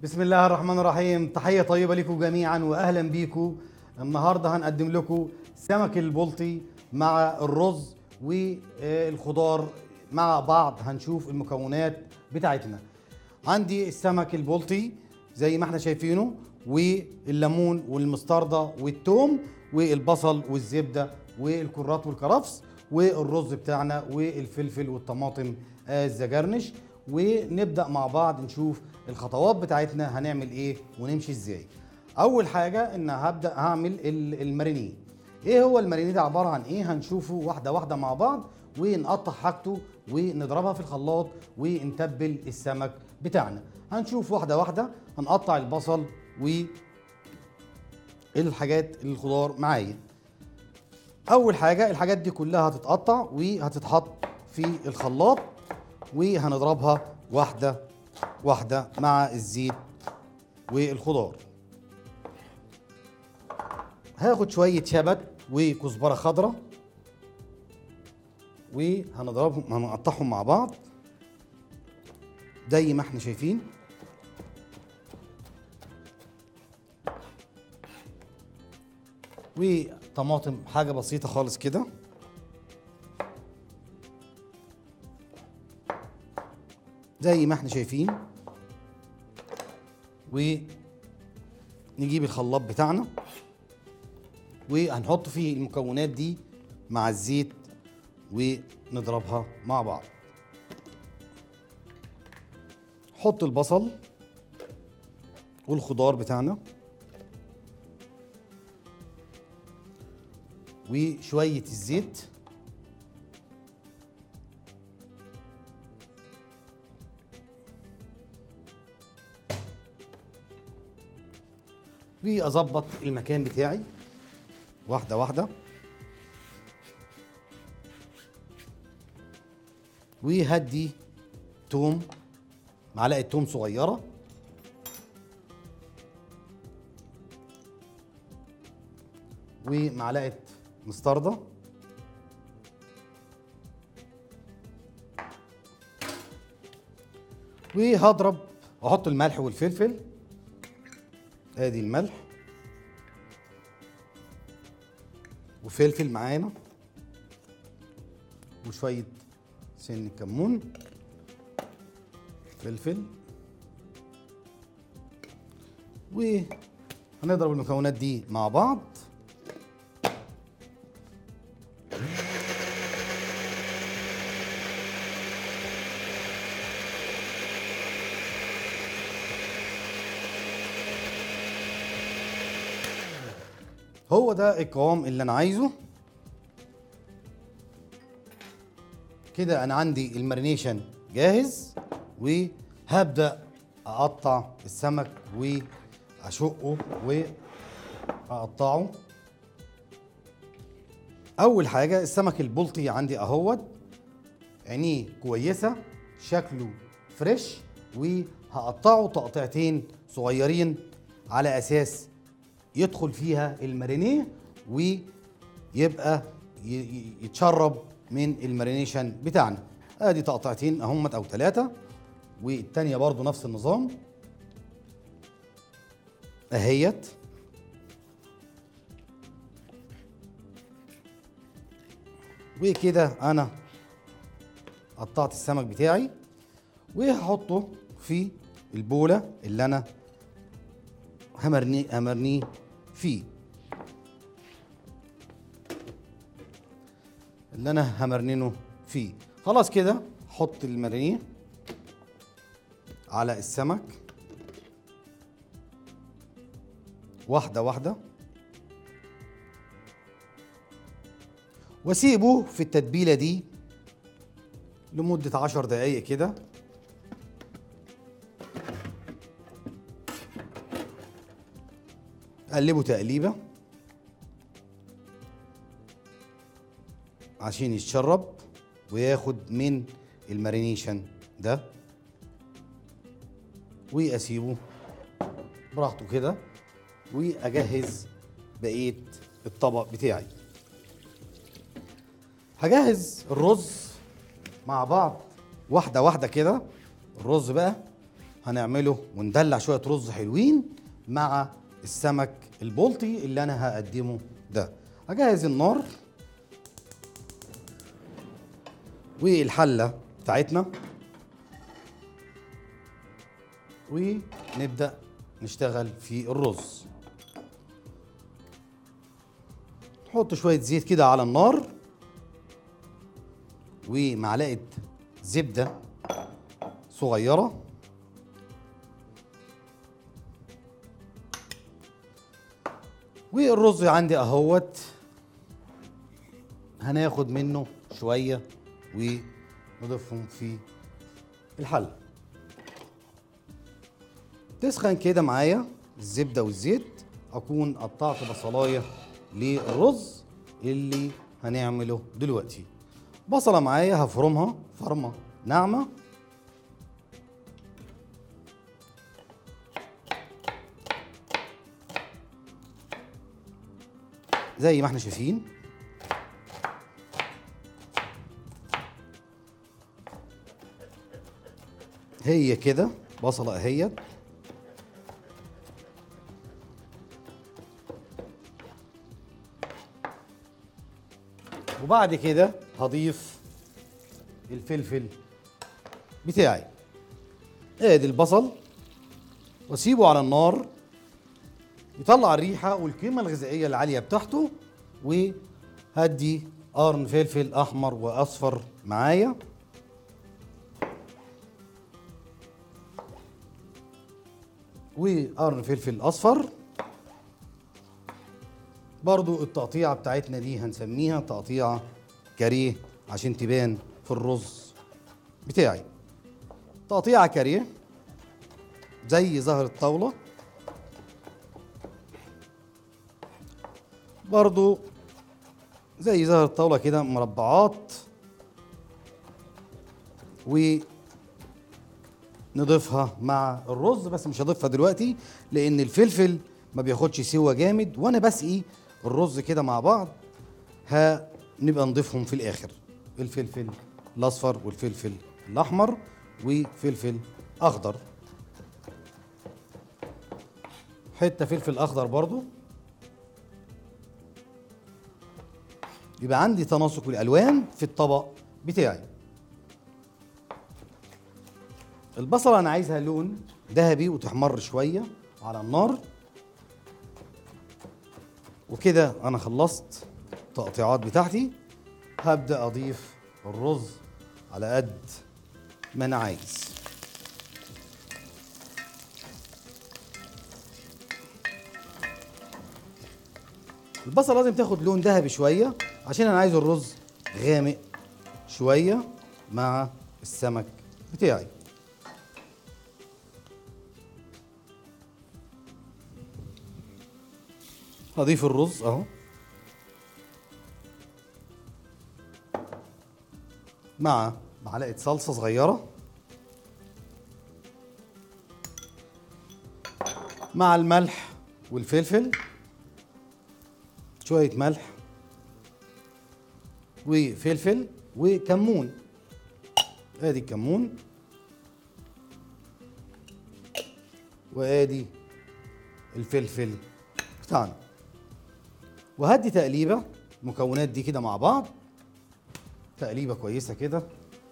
بسم الله الرحمن الرحيم تحية طيبة لكم جميعا وأهلا بيكم النهاردة هنقدم لكم سمك البلطي مع الرز والخضار مع بعض هنشوف المكونات بتاعتنا عندي السمك البلطي زي ما احنا شايفينه والليمون والمستردة والثوم والبصل والزبدة والكرات والكرفس والرز بتاعنا والفلفل والطماطم آه، الزجرنش ونبدا مع بعض نشوف الخطوات بتاعتنا هنعمل ايه ونمشي ازاي اول حاجه ان هبدا هعمل ال- المارينيه ايه هو المارينيه ده عباره عن ايه هنشوفه واحده واحده مع بعض ونقطع حاجته ونضربها في الخلاط ونتبل السمك بتاعنا هنشوف واحده واحده هنقطع البصل والحاجات الخضار معايا اول حاجه الحاجات دي كلها هتتقطع وهتتحط في الخلاط وهنضربها واحده واحده مع الزيت والخضار هاخد شويه شبت وكزبره خضراء وهنضربهم هنقطعهم مع بعض زي ما احنا شايفين وطماطم حاجه بسيطه خالص كده زي ما احنا شايفين ونجيب الخلاط بتاعنا وهنحط فيه المكونات دي مع الزيت ونضربها مع بعض حط البصل والخضار بتاعنا وشوية الزيت واظبط المكان بتاعي واحده واحده وهدي توم معلقه توم صغيره ومعلقه مستردة وهضرب احط الملح والفلفل ادي الملح وفلفل معانا وشويه سن كمون فلفل وهنضرب المكونات دي مع بعض هو ده القوام اللي انا عايزه كده انا عندي المارينيشن جاهز وهبدا اقطع السمك واشقه واقطعه اول حاجه السمك البلطي عندي اهوت عينيه كويسه شكله فريش وهقطعه تقطيعتين صغيرين على اساس يدخل فيها المارينيه ويبقى ي- ي- يتشرب من المارينيشن بتاعنا ادي تقطعتين اهمت او ثلاثه والتانيه برضو نفس النظام اهيت وكده انا قطعت السمك بتاعي وهحطه في البوله اللي انا همرنيه همرنيه فيه اللي انا همرنينه فيه خلاص كده حط المرنيه على السمك واحدة واحدة واسيبه في التتبيلة دي لمدة عشر دقايق كده قلبه تقليبه عشان يتشرب وياخد من المارينيشن ده واسيبه براحته كده واجهز بقيه الطبق بتاعي هجهز الرز مع بعض واحده واحده كده الرز بقى هنعمله وندلع شويه رز حلوين مع السمك البلطي اللي انا هقدمه ده اجهز النار والحله بتاعتنا ونبدا نشتغل في الرز نحط شويه زيت كده على النار ومعلقه زبده صغيره والرز عندي اهوت هناخد منه شويه ونضيفهم في الحل تسخن كده معايا الزبده والزيت اكون قطعت بصلايه للرز اللي هنعمله دلوقتي بصله معايا هفرمها فرمه ناعمه زي ما احنا شايفين هي كده بصله اهيت وبعد كده هضيف الفلفل بتاعي ادي البصل واسيبه على النار يطلع الريحه والقيمه الغذائيه العاليه بتاعته وهدي قرن فلفل احمر واصفر معايا وقرن فلفل اصفر برضو التقطيعه بتاعتنا دي هنسميها تقطيعه كاريه عشان تبان في الرز بتاعي تقطيعه كاريه زي ظهر الطاوله برضو زي ظهر الطاوله كده مربعات ونضيفها مع الرز بس مش هضيفها دلوقتي لان الفلفل ما بياخدش سوا جامد وانا بسقي الرز كده مع بعض هنبقى نضيفهم في الاخر الفلفل الاصفر والفلفل الاحمر وفلفل اخضر حته فلفل اخضر برضو يبقى عندي تناسق الالوان في الطبق بتاعي البصله انا عايزها لون ذهبي وتحمر شويه على النار وكده انا خلصت التقطيعات بتاعتي هبدا اضيف الرز على قد ما انا عايز البصل لازم تاخد لون ذهبي شويه عشان انا عايز الرز غامق شويه مع السمك بتاعي هضيف الرز اهو مع معلقه صلصه صغيره مع الملح والفلفل شويه ملح وفلفل وكمون ادي الكمون وادي الفلفل بتاعنا وهدي تقليبه المكونات دي كده مع بعض تقليبه كويسه كده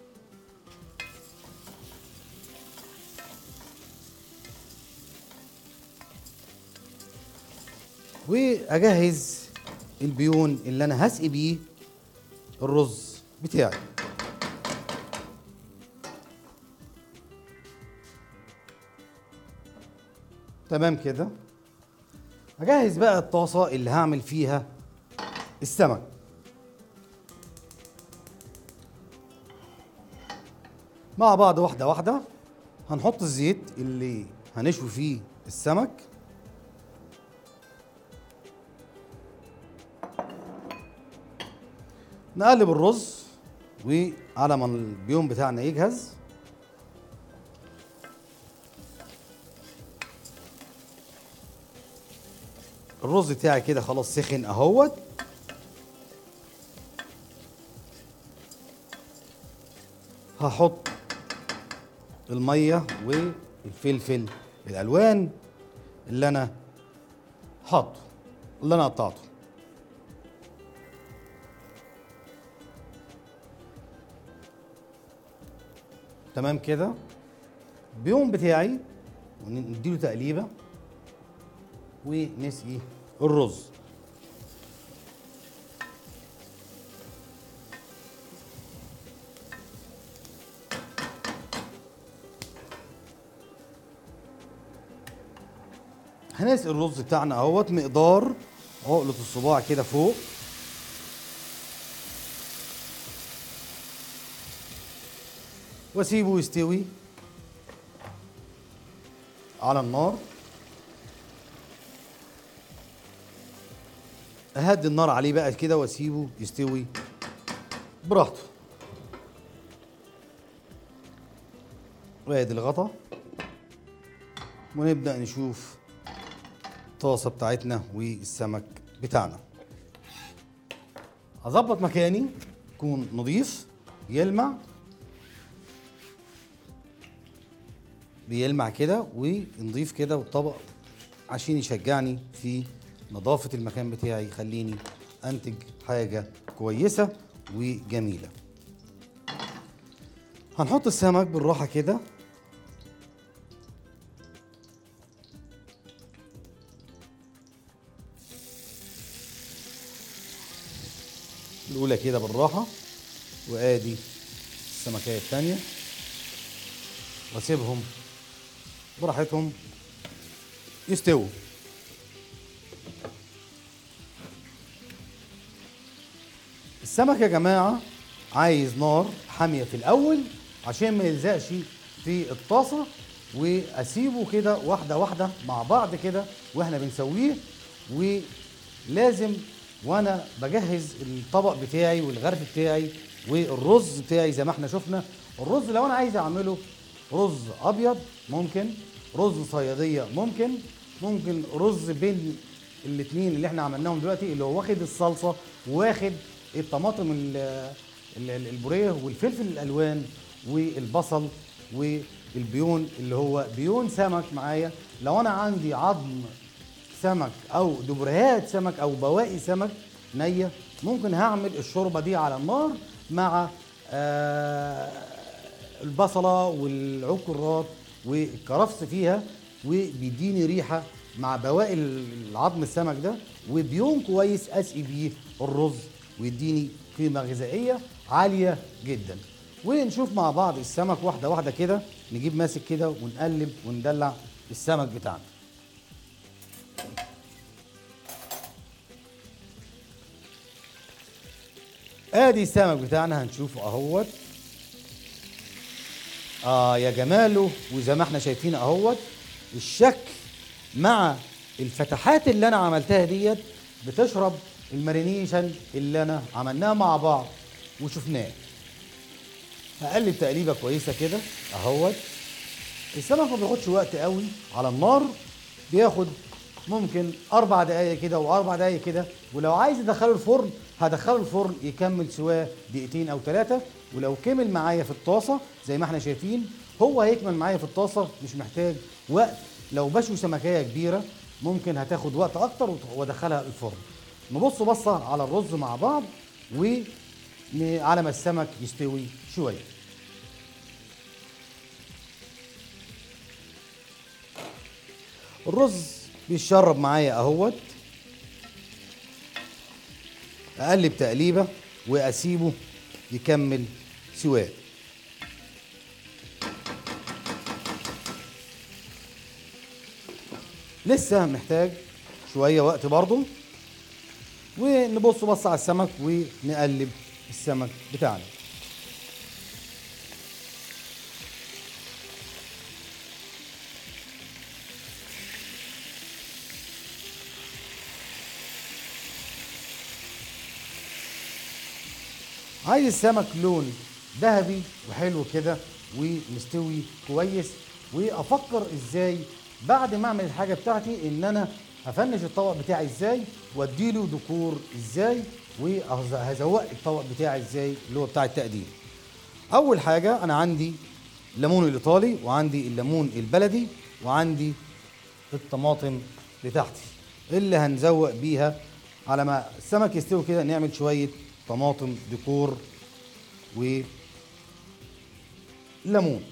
واجهز البيون اللي انا هسقي بيه الرز بتاعي تمام كده اجهز بقى الطاسه اللي هعمل فيها السمك مع بعض واحده واحده هنحط الزيت اللي هنشوي فيه السمك نقلب الرز وعلى ما البيوم بتاعنا يجهز الرز بتاعي كده خلاص سخن اهوت هحط الميه الفلفل الالوان اللي انا حاطه اللي انا قطعته تمام كده بيوم بتاعي نديله تقليبه ونسقي الرز هنسقي الرز بتاعنا اهوت مقدار عقلة الصباع كده فوق واسيبه يستوي على النار اهدي النار عليه بقى كده واسيبه يستوي براحته وادي الغطا ونبدا نشوف الطاسه بتاعتنا والسمك بتاعنا هظبط مكاني يكون نظيف يلمع بيلمع كده ونضيف كده والطبق عشان يشجعني في نظافة المكان بتاعي يخليني أنتج حاجة كويسة وجميلة هنحط السمك بالراحة كده الأولى كده بالراحة وآدي السمكية الثانية واسيبهم براحتهم يستووا السمك يا جماعة عايز نار حامية في الأول عشان ما يلزقش في الطاسة وأسيبه كده واحدة واحدة مع بعض كده وإحنا بنسويه ولازم وأنا بجهز الطبق بتاعي والغرف بتاعي والرز بتاعي زي ما احنا شفنا الرز لو أنا عايز أعمله رز أبيض ممكن رز صيادية ممكن ممكن رز بين الاثنين اللي احنا عملناهم دلوقتي اللي هو واخد الصلصة واخد الطماطم ال- ال- ال- البوريه والفلفل الالوان والبصل والبيون اللي هو بيون سمك معايا لو انا عندي عظم سمك او دبرهات سمك او بواقي سمك نيه ممكن هعمل الشوربه دي على النار مع آه البصله والعود كرات والكرفس فيها وبيديني ريحه مع بواقي العظم السمك ده وبيوم كويس اسقي بيه الرز ويديني قيمه غذائيه عاليه جدا ونشوف مع بعض السمك واحده واحده كده نجيب ماسك كده ونقلب وندلع السمك بتاعنا ادي السمك بتاعنا هنشوفه اهوت اه يا جماله وزي ما احنا شايفين اهوت الشكل مع الفتحات اللي انا عملتها ديت بتشرب المارينيشن اللي انا عملناه مع بعض وشفناه هقلب تقليبه كويسه كده اهوت السمك ما بياخدش وقت قوي على النار بياخد ممكن اربع دقايق كده واربع دقايق كده ولو عايز ادخله الفرن هدخله الفرن يكمل سواه دقيقتين او ثلاثه ولو كمل معايا في الطاسه زي ما احنا شايفين هو هيكمل معايا في الطاسه مش محتاج وقت لو بشوي سمكيه كبيره ممكن هتاخد وقت اكتر وادخلها الفرن نبص بصه على الرز مع بعض وعلى ما السمك يستوي شويه الرز بيتشرب معايا اهوت اقلب تقليبه واسيبه يكمل سواه لسه محتاج شويه وقت برضه ونبص بص على السمك ونقلب السمك بتاعنا عايز السمك لون ذهبي وحلو كده ومستوي كويس وافكر ازاي بعد ما اعمل الحاجه بتاعتي ان انا هفنش الطبق بتاعي ازاي واديله ديكور ازاي وهزوق الطبق بتاعي ازاي اللي هو بتاع التقديم اول حاجه انا عندي الليمون الايطالي وعندي الليمون البلدي وعندي الطماطم بتاعتي اللي هنزوق بيها على ما السمك يستوي كده نعمل شويه طماطم ديكور و ليمون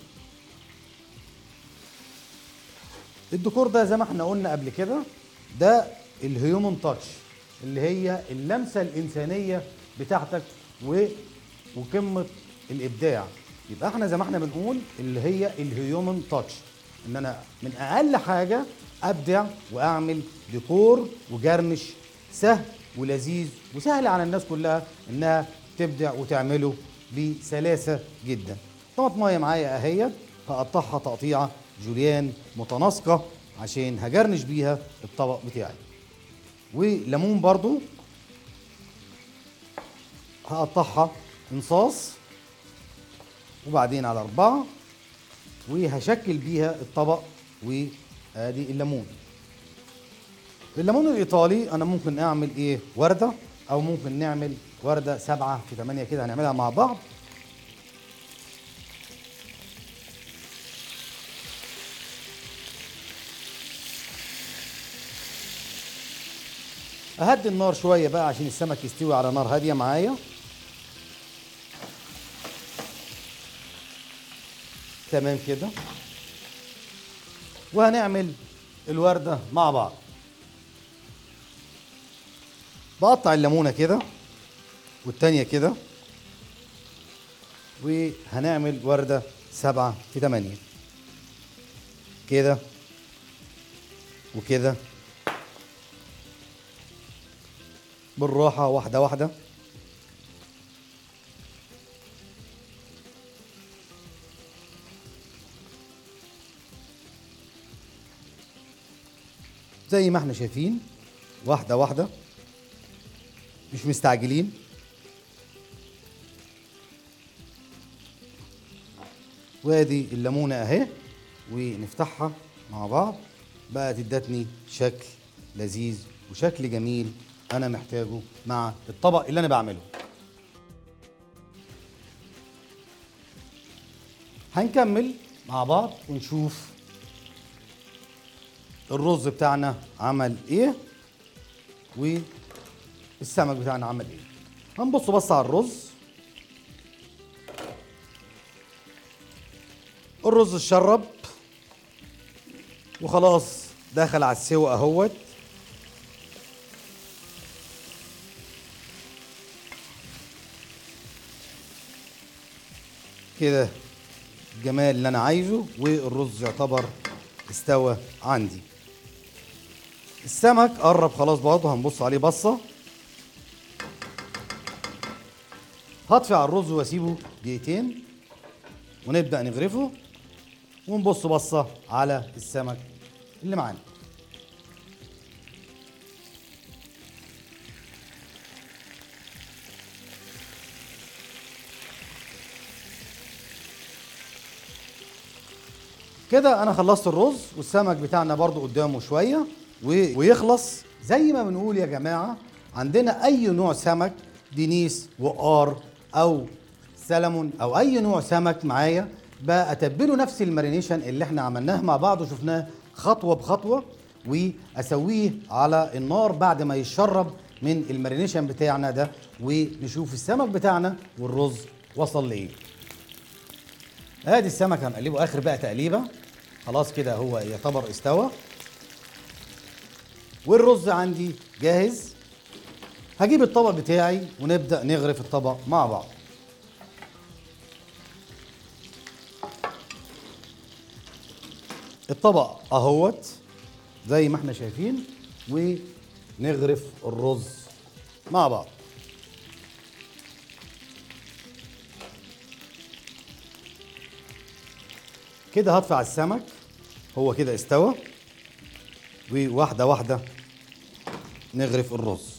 الديكور ده زي ما احنا قلنا قبل كده ده الهيومن تاتش اللي هي اللمسه الانسانيه بتاعتك و وقمه الابداع يبقى احنا زي ما احنا بنقول اللي هي الهيومن تاتش ان انا من اقل حاجه ابدع واعمل ديكور وجرنش سهل ولذيذ وسهل على الناس كلها انها تبدع وتعمله بسلاسه جدا طماطمايه معايا اهيت هقطعها تقطيعه جوليان متناسقه عشان هجرنش بيها الطبق بتاعي وليمون برضو هقطعها انصاص وبعدين على أربعة وهشكل بيها الطبق وادي الليمون الليمون الإيطالي أنا ممكن أعمل إيه وردة أو ممكن نعمل وردة سبعة في ثمانية كده هنعملها مع بعض أهدي النار شوية بقى عشان السمك يستوي على نار هادية معايا تمام كده وهنعمل الوردة مع بعض بقطع الليمونة كده والتانية كده وهنعمل وردة سبعة في تمانية كده وكده بالراحة واحدة واحدة زي ما احنا شايفين واحدة واحدة مش مستعجلين وادي الليمونة اهي ونفتحها مع بعض بقت ادتني شكل لذيذ وشكل جميل انا محتاجه مع الطبق اللي انا بعمله هنكمل مع بعض ونشوف الرز بتاعنا عمل ايه والسمك بتاعنا عمل ايه هنبص بص على الرز الرز اتشرب وخلاص دخل على السوا اهوت كده الجمال اللي انا عايزه والرز يعتبر استوى عندي السمك قرب خلاص برضه هنبص عليه بصه هطفي على الرز واسيبه دقيقتين ونبدا نغرفه ونبص بصه على السمك اللي معانا كده انا خلصت الرز والسمك بتاعنا برضو قدامه شويه و- ويخلص زي ما بنقول يا جماعه عندنا اي نوع سمك دينيس وقار او سلمون او اي نوع سمك معايا بتبله نفس المارينيشن اللي احنا عملناه مع بعض وشفناه خطوه بخطوه واسويه على النار بعد ما يتشرب من المارينيشن بتاعنا ده ونشوف السمك بتاعنا والرز وصل لايه ادي السمك هنقلبه اخر بقى تقليبه خلاص كده هو يعتبر استوى والرز عندي جاهز هجيب الطبق بتاعي ونبدا نغرف الطبق مع بعض الطبق اهوت زي ما احنا شايفين ونغرف الرز مع بعض كده هطفي على السمك هو كده استوى وواحده واحده نغرف الرز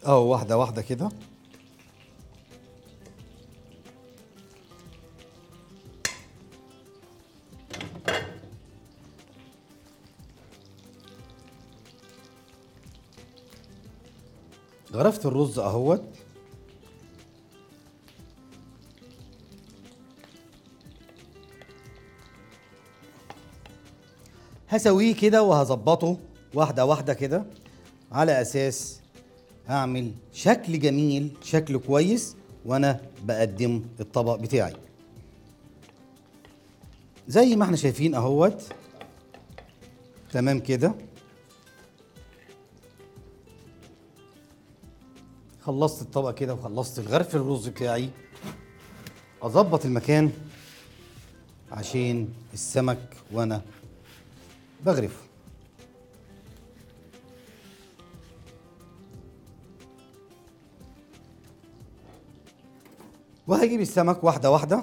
اهو واحده واحده كده غرفت الرز اهوت هسويه كده وهظبطه واحده واحده كده على اساس هعمل شكل جميل شكل كويس وانا بقدم الطبق بتاعي زي ما احنا شايفين اهوت تمام كده خلصت الطبق كده وخلصت الغرف الرز بتاعي اظبط المكان عشان السمك وانا بغرفه وهجيب السمك واحدة واحدة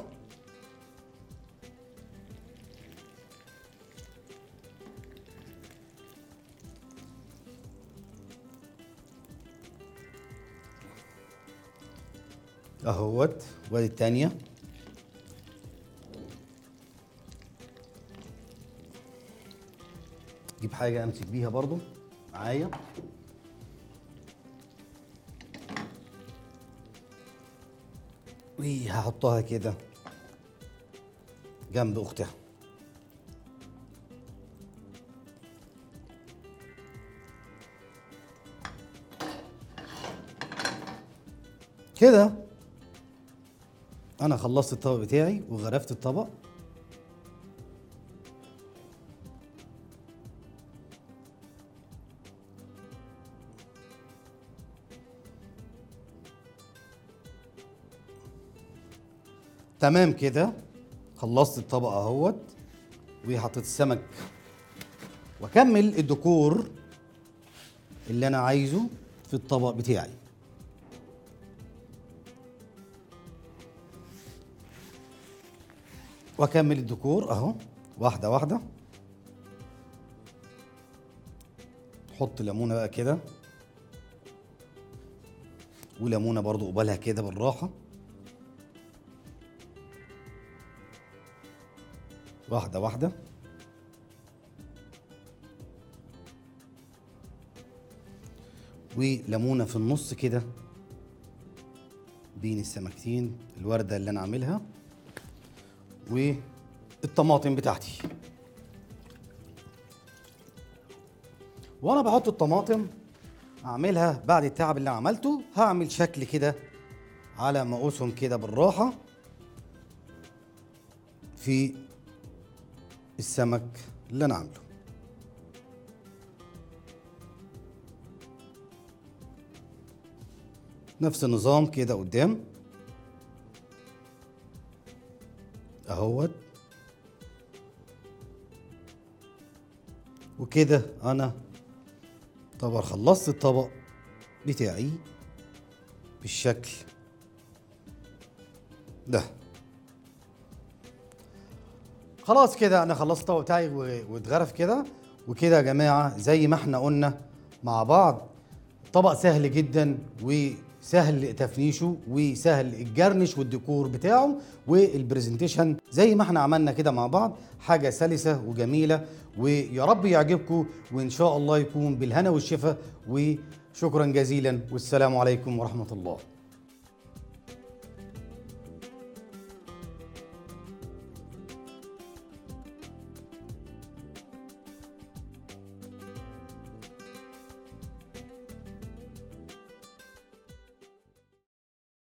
اهوت وادي التانية جيب حاجة امسك بيها برضو معايا وهحطها كده جنب اختها كده انا خلصت الطبق بتاعي وغرفت الطبق تمام كده خلصت الطبق اهوت وحطيت السمك واكمل الديكور اللي انا عايزه في الطبق بتاعي واكمل الديكور اهو واحده واحده حط ليمونه بقى كده وليمونه برضو قبالها كده بالراحه واحده واحده وليمونه في النص كده بين السمكتين الورده اللي انا عاملها والطماطم بتاعتي وانا بحط الطماطم اعملها بعد التعب اللي عملته هعمل شكل كده على مقوسهم كده بالراحه في السمك اللي انا عامله نفس النظام كده قدام اهوت وكده انا طبعا خلصت الطبق بتاعي بالشكل ده خلاص كده انا خلصت الطبق بتاعي و- واتغرف كده وكده يا جماعه زي ما احنا قلنا مع بعض طبق سهل جدا وسهل تفنيشه وسهل الجرنش والديكور بتاعه والبرزنتيشن زي ما احنا عملنا كده مع بعض حاجه سلسه وجميله ويا رب يعجبكم وان شاء الله يكون بالهنا والشفا وشكرا جزيلا والسلام عليكم ورحمه الله